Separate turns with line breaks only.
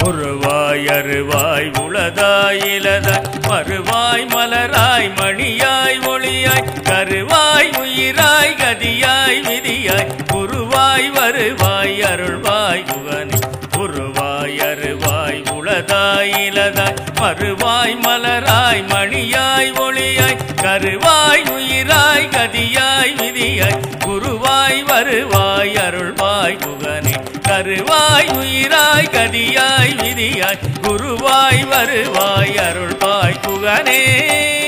உருவாய் அருவாய் உளதாய் இலதாய் மறுவாய் மலராய் மணியாய் ஒளியாய் கருவாய் உயிராய் கதியாய் விதியாய் குருவாய் வருவாய் அருள்வாய் குகனே உருவாய் அருவாய் உளதாய் இலதாய் மறுவாய் மலராய் மணியாய் ஒளியாய் கருவாய் உயிராய் கதியாய் விதியாய் குருவாய் வருவாய் அருள்வாய் குகனே கருவாய் உயிராய் கதியாய் விதியாய் குருவாய் வருவாய் அருள்வாய் குகனே